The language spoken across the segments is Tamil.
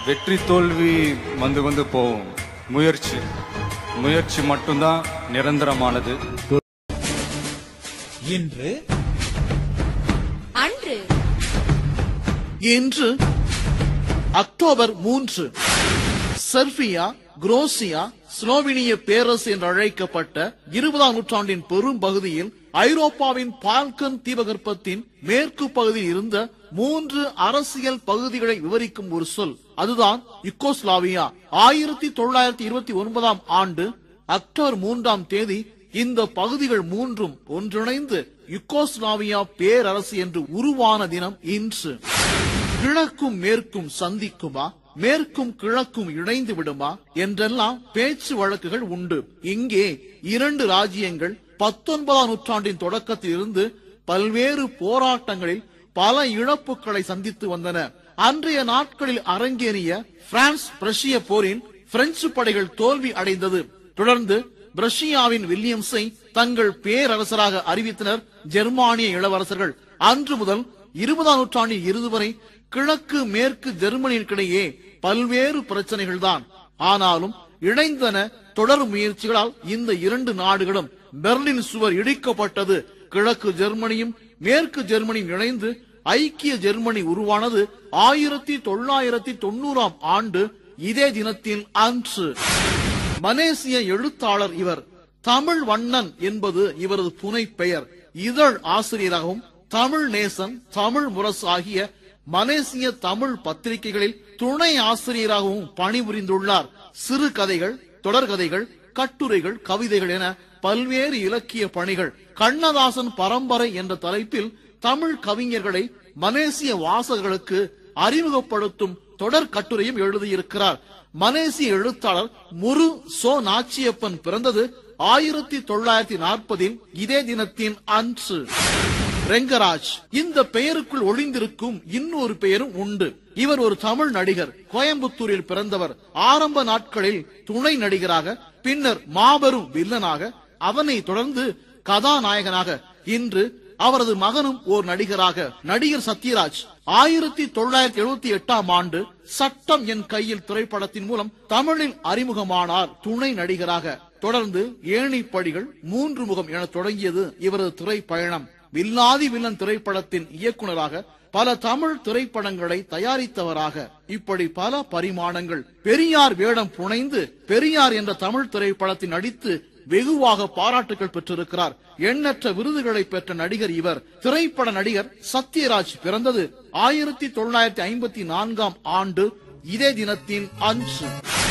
வெற்றி தோல்வி வந்து வந்து போகும் முயற்சி முயற்சி மட்டும்தான் நிரந்தரமானது இன்று அன்று இன்று அக்டோபர் மூன்று செர்பியா குரோசியா ஸ்லோவினிய பேரரசு என்று அழைக்கப்பட்ட இருபதாம் நூற்றாண்டின் பெரும் பகுதியில் ஐரோப்பாவின் பால்கன் தீபகற்பத்தின் மேற்கு பகுதியில் இருந்த மூன்று அரசியல் பகுதிகளை விவரிக்கும் ஒரு சொல் அதுதான் யுகோஸ்லாவியா ஆயிரத்தி தொள்ளாயிரத்தி இருபத்தி ஒன்பதாம் ஆண்டு அக்டோபர் மூன்றாம் தேதி இந்த பகுதிகள் மூன்றும் ஒன்றிணைந்து யுகோஸ்லாவியா பேரரசு என்று உருவான தினம் இன்று கிழக்கும் மேற்கும் சந்திக்குமா மேற்கும் கிழக்கும் இணைந்து விடுமா என்றெல்லாம் பேச்சு வழக்குகள் உண்டு இங்கே இரண்டு ராஜ்யங்கள் பத்தொன்பதாம் நூற்றாண்டின் தொடக்கத்தில் இருந்து பல்வேறு போராட்டங்களில் பல இழப்புகளை சந்தித்து வந்தன அன்றைய நாட்களில் அரங்கேறிய பிரான்ஸ் பிரஷிய போரின் பிரெஞ்சு படைகள் தோல்வி அடைந்தது தொடர்ந்து பிரஷியாவின் வில்லியம்ஸை தங்கள் பேரரசராக அறிவித்தனர் ஜெர்மானிய இளவரசர்கள் அன்று முதல் இருபதாம் நூற்றாண்டின் இறுதி வரை கிழக்கு மேற்கு ஜெர்மனியிற்கிடையே பல்வேறு பிரச்சனைகள் தான் ஆனாலும் இணைந்தன தொடர் முயற்சிகளால் இந்த இரண்டு நாடுகளும் பெர்லின் சுவர் இடிக்கப்பட்டது கிழக்கு ஜெர்மனியும் மேற்கு ஜெர்மனியும் இணைந்து ஐக்கிய ஜெர்மனி உருவானது ஆயிரத்தி தொள்ளாயிரத்தி தொண்ணூறாம் ஆண்டு இதே தினத்தில் அன்று மலேசிய எழுத்தாளர் இவர் தமிழ் வண்ணன் என்பது இவரது புனை பெயர் இதழ் ஆசிரியராகவும் தமிழ் நேசன் தமிழ் முரசு ஆகிய மலேசிய தமிழ் பத்திரிகைகளில் துணை ஆசிரியராகவும் பணிபுரிந்துள்ளார் சிறு கதைகள் தொடர்கதைகள் கட்டுரைகள் கவிதைகள் என பல்வேறு இலக்கிய பணிகள் கண்ணதாசன் பரம்பரை என்ற தலைப்பில் தமிழ் கவிஞர்களை மலேசிய வாசகர்களுக்கு அறிமுகப்படுத்தும் தொடர் கட்டுரையும் எழுதியிருக்கிறார் மலேசிய எழுத்தாளர் முரு சோ நாச்சியப்பன் பிறந்தது ஆயிரத்தி தொள்ளாயிரத்தி நாற்பதில் இதே தினத்தின் அன்று ரெங்கராஜ் இந்த பெயருக்குள் ஒளிந்திருக்கும் இன்னொரு பெயரும் உண்டு இவர் ஒரு தமிழ் நடிகர் கோயம்புத்தூரில் பிறந்தவர் ஆரம்ப நாட்களில் துணை நடிகராக பின்னர் மாபெரும் வில்லனாக அவனை தொடர்ந்து கதாநாயகனாக இன்று அவரது மகனும் ஓர் நடிகராக நடிகர் சத்யராஜ் ஆயிரத்தி தொள்ளாயிரத்தி எழுபத்தி எட்டாம் ஆண்டு சட்டம் என் கையில் திரைப்படத்தின் மூலம் தமிழில் அறிமுகமானார் துணை நடிகராக தொடர்ந்து ஏணிப்படிகள் மூன்று முகம் என தொடங்கியது இவரது திரைப்பயணம் வில்லாதி வில்லன் திரைப்படத்தின் இயக்குனராக பல தமிழ் திரைப்படங்களை தயாரித்தவராக இப்படி பல பரிமாணங்கள் பெரியார் வேடம் புனைந்து பெரியார் என்ற தமிழ் திரைப்படத்தில் நடித்து வெகுவாக பாராட்டுகள் பெற்றிருக்கிறார் எண்ணற்ற விருதுகளை பெற்ற நடிகர் இவர் திரைப்பட நடிகர் சத்யராஜ் பிறந்தது ஆயிரத்தி தொள்ளாயிரத்தி ஐம்பத்தி நான்காம் ஆண்டு இதே தினத்தின் அன்று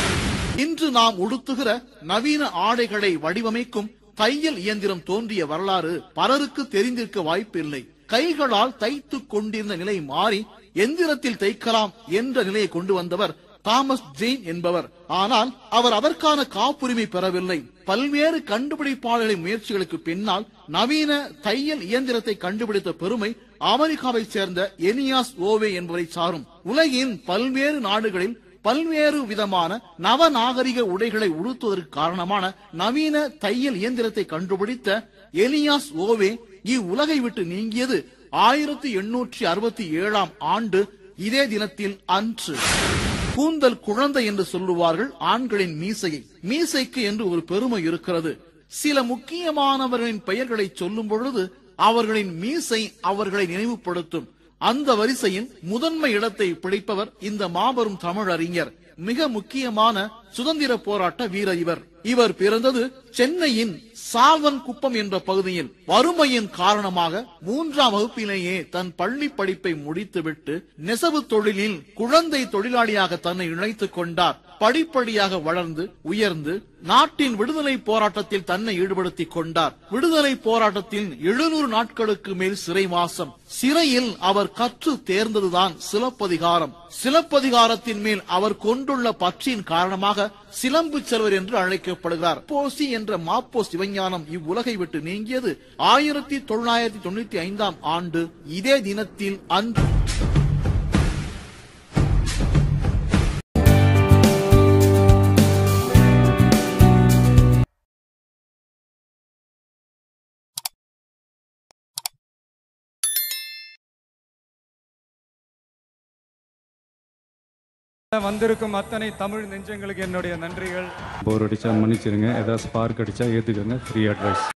இன்று நாம் உடுத்துகிற நவீன ஆடைகளை வடிவமைக்கும் தையல் இயந்திரம் தோன்றிய வரலாறு பலருக்கு தெரிந்திருக்க வாய்ப்பில்லை கைகளால் தைத்துக் கொண்டிருந்த நிலை மாறி எந்திரத்தில் தைக்கலாம் என்ற நிலையை கொண்டு வந்தவர் தாமஸ் ஜெயின் என்பவர் ஆனால் அவர் அதற்கான காப்புரிமை பெறவில்லை பல்வேறு கண்டுபிடிப்பாளர்களின் முயற்சிகளுக்கு பின்னால் நவீன தையல் இயந்திரத்தை கண்டுபிடித்த பெருமை அமெரிக்காவை சேர்ந்த எனியாஸ் ஓவே என்பவரை சாரும் உலகின் பல்வேறு நாடுகளில் பல்வேறு விதமான நவநாகரிக உடைகளை உடுத்துவதற்கு காரணமான நவீன தையல் இயந்திரத்தை கண்டுபிடித்த எலியாஸ் ஓவே இவ்வுலகை விட்டு நீங்கியது ஆயிரத்தி எண்ணூற்றி அறுபத்தி ஏழாம் ஆண்டு இதே தினத்தில் அன்று கூந்தல் குழந்தை என்று சொல்லுவார்கள் ஆண்களின் மீசையை மீசைக்கு என்று ஒரு பெருமை இருக்கிறது சில முக்கியமானவர்களின் பெயர்களை சொல்லும் பொழுது அவர்களின் மீசை அவர்களை நினைவுபடுத்தும் அந்த வரிசையின் முதன்மை இடத்தை பிடிப்பவர் இந்த மாபெரும் தமிழ் அறிஞர் மிக முக்கியமான சுதந்திர போராட்ட வீரர் இவர் இவர் பிறந்தது சென்னையின் சால்வன் குப்பம் என்ற பகுதியில் வறுமையின் காரணமாக மூன்றாம் வகுப்பிலேயே தன் பள்ளி படிப்பை முடித்துவிட்டு நெசவு தொழிலில் குழந்தை தொழிலாளியாக தன்னை இணைத்துக் கொண்டார் படிப்படியாக வளர்ந்து உயர்ந்து நாட்டின் விடுதலை போராட்டத்தில் தன்னை ஈடுபடுத்திக் கொண்டார் விடுதலை போராட்டத்தில் எழுநூறு நாட்களுக்கு மேல் சிறைவாசம் சிறையில் அவர் கற்று தேர்ந்ததுதான் சிலப்பதிகாரம் சிலப்பதிகாரத்தின் மேல் அவர் கொண்டுள்ள பற்றின் காரணமாக சிலம்பு செல்வர் என்று அழைக்கப்படுகிறார் போசி என்ற மாப்போ சிவஞானம் இவ்வுலகை விட்டு நீங்கியது ஆயிரத்தி தொள்ளாயிரத்தி தொண்ணூத்தி ஐந்தாம் ஆண்டு இதே தினத்தில் அன்று வந்திருக்கும் அத்தனை தமிழ் நெஞ்சங்களுக்கு என்னுடைய நன்றிகள் போர் அடிச்சா மன்னிச்சிருங்க ஏதாவது ஸ்பார்க் அடிச்சா ஏத்துக்கோங்க ஃப்ரீ அட்வைஸ்